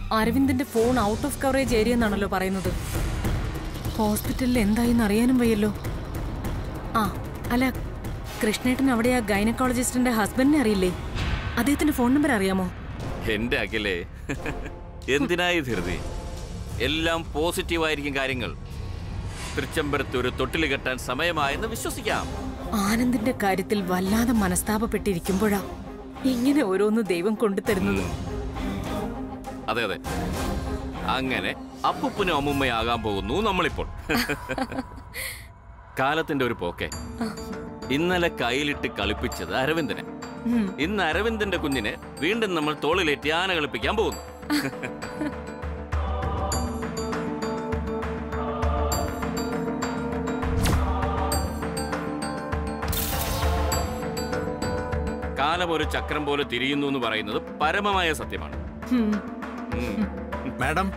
അരവിന്ദന്റെ phone out of coverage area എന്നാണല്ലോ പറയുന്നത് ഹോസ്പിറ്റലിൽ എന്തായിന്ന് അറിയാനും വയ്യല്ലോ ആ അല്ല കൃഷ്ണേട്ടൻ അവിടെ ആ ഗൈനക്കോളജിസ്റ്റിന്റെ ഹസ്ബൻഡിനെ അറിയില്ലേ അദ്ദേഹത്തിന്റെ ഫോൺ നമ്പർ അറിയാമോ എന്റെ അഖിലേ എന്തിനായി ധൃതി എല്ലാം പോസിറ്റീവായിരിക്കും കാര്യങ്ങൾ തൃച്ചംബരത്ത് ഒരു തൊട്ടിൽ കെട്ടാൻ സമയമായെന്ന് വിശ്വസിക്കാം ആനന്ദിന്റെ കാര്യത്തിൽ വല്ലാതെ മനസ്താപപ്പെട്ടിരിക്കുമ്പോഴാ ഇങ്ങനെ ഓരോന്ന് ദൈവം കൊണ്ടുതരുന്നത് അതെ അതെ അങ്ങനെ അപ്പുപ്പനും അമ്മുമ്മയാകാൻ പോകുന്നു നമ്മളിപ്പോൾ കാലത്തിന്റെ ഒരു പോക്കെ ഇന്നലെ കയ്യിലിട്ട് കളിപ്പിച്ചത് അരവിന്ദനെ ഉം. ഇന്ന് അരവിന്ദന്റെ കുഞ്ഞിനെ വീണ്ടും നമ്മൾ തോളിലേറ്റി ആന കളിപ്പിക്കാൻ പോകുന്നു കാലം ഒരു ചക്രം പോലെ തിരിയുന്നു എന്ന് പറയുന്നത് പരമമായ സത്യമാണ് ഉം. ഉം. മാഡം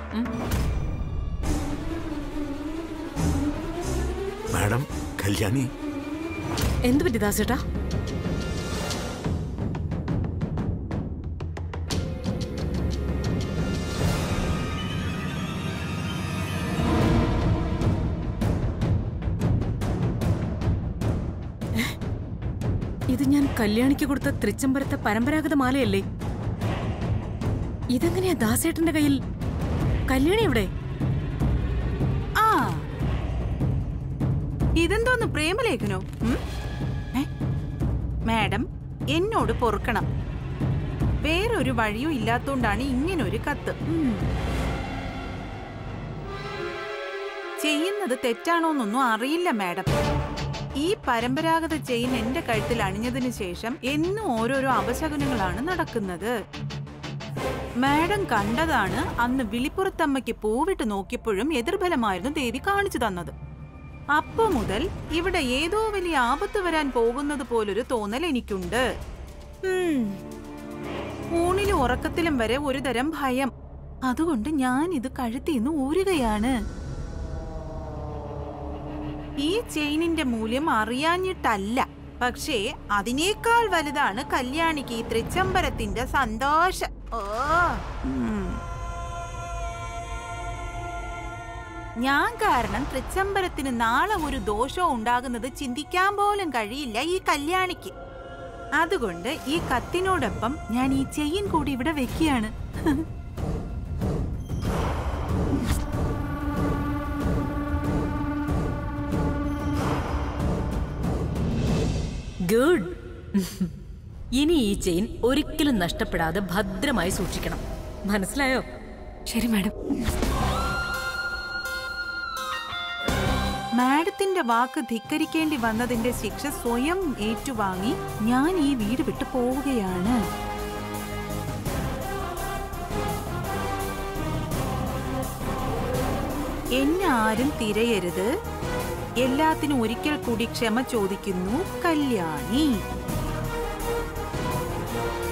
മാഡം കല്യാണി എന്ത് പറ്റി ദാസേട്ടാ ഇത് ഞാൻ കല്യാണിക്ക് കൊടുത്ത തൃച്ചംബരത്തെ പരമ്പരാഗത മാലയല്ലേ ഇതെങ്ങനെയാ ദാസേട്ടന്റെ കയ്യിൽ കല്യാണി എവിടെ ആ ഇതെന്തോന്ന് പ്രേമലേഖനോ ഉം? ഏ? മാഡം എന്നോട് പൊറുക്കണം വേറൊരു വഴിയും ഇല്ലാത്തോണ്ടാണ് ഇങ്ങനൊരു കത്ത് ഉം. ചെയ്യുന്നത് തെറ്റാണോന്നൊന്നും അറിയില്ല മാഡം ഈ പരമ്പരാഗത ചെയിൻ എന്റെ കഴുത്തിൽ അണിഞ്ഞതിന് ശേഷം എന്നും ഓരോരോ അപശകുനങ്ങളാണ് നടക്കുന്നത് മാഡം കണ്ടതാണ് അന്ന് വിളിപ്പുറത്തമ്മയ്ക്ക് പൂവിട്ട് നോക്കിയപ്പോഴും എതിർഫലമായിരുന്നു ദേവി കാണിച്ചു തന്നത് അപ്പോ മുതൽ ഇവിടെ ഏതോ വലിയ ആപത്ത് വരാൻ പോകുന്നത് പോലൊരു തോന്നൽ എനിക്കുണ്ട് ഉം. ഊണിലും ഉറക്കത്തിലും വരെ ഒരു തരം ഭയം അതുകൊണ്ട് ഞാൻ ഇത് കഴുത്തിന്ന് ഊരുകയാണ് ഈ ചെയിനിന്റെ മൂല്യം അറിയാഞ്ഞിട്ടല്ല പക്ഷേ അതിനേക്കാൾ വലുതാണ് കല്യാണിക്ക് ഈ തൃച്ചംബരത്തിന്റെ സന്തോഷം ഓ ഉം. ഞാൻ കാരണം തൃച്ചംബരത്തിന് നാളെ ഒരു ദോഷവും ഉണ്ടാകുന്നത് ചിന്തിക്കാൻ പോലും കഴിയില്ല ഈ കല്യാണിക്ക് അതുകൊണ്ട് ഈ കത്തിനോടൊപ്പം ഞാൻ ഈ ചെയിൻ കൂടി ഇവിടെ വെക്കുകയാണ് ഗുഡ് ഇനി ഈ ചെയിൻ ഒരിക്കലും നഷ്ടപ്പെടാതെ ഭദ്രമായി സൂക്ഷിക്കണം മനസ്സിലായോ ശരി മാഡം മാഡത്തിന്റെ വാക്ക് ധിക്കരിക്കേണ്ടി വന്നതിന്റെ ശിക്ഷ സ്വയം ഏറ്റുവാങ്ങി ഞാൻ ഈ വീട് വിട്ടു പോവുകയാണ് എന്നെ ആരും തിരയരുത് എല്ലാത്തിനും ഒരിക്കൽ കൂടി ക്ഷമ ചോദിക്കുന്നു കല്യാണി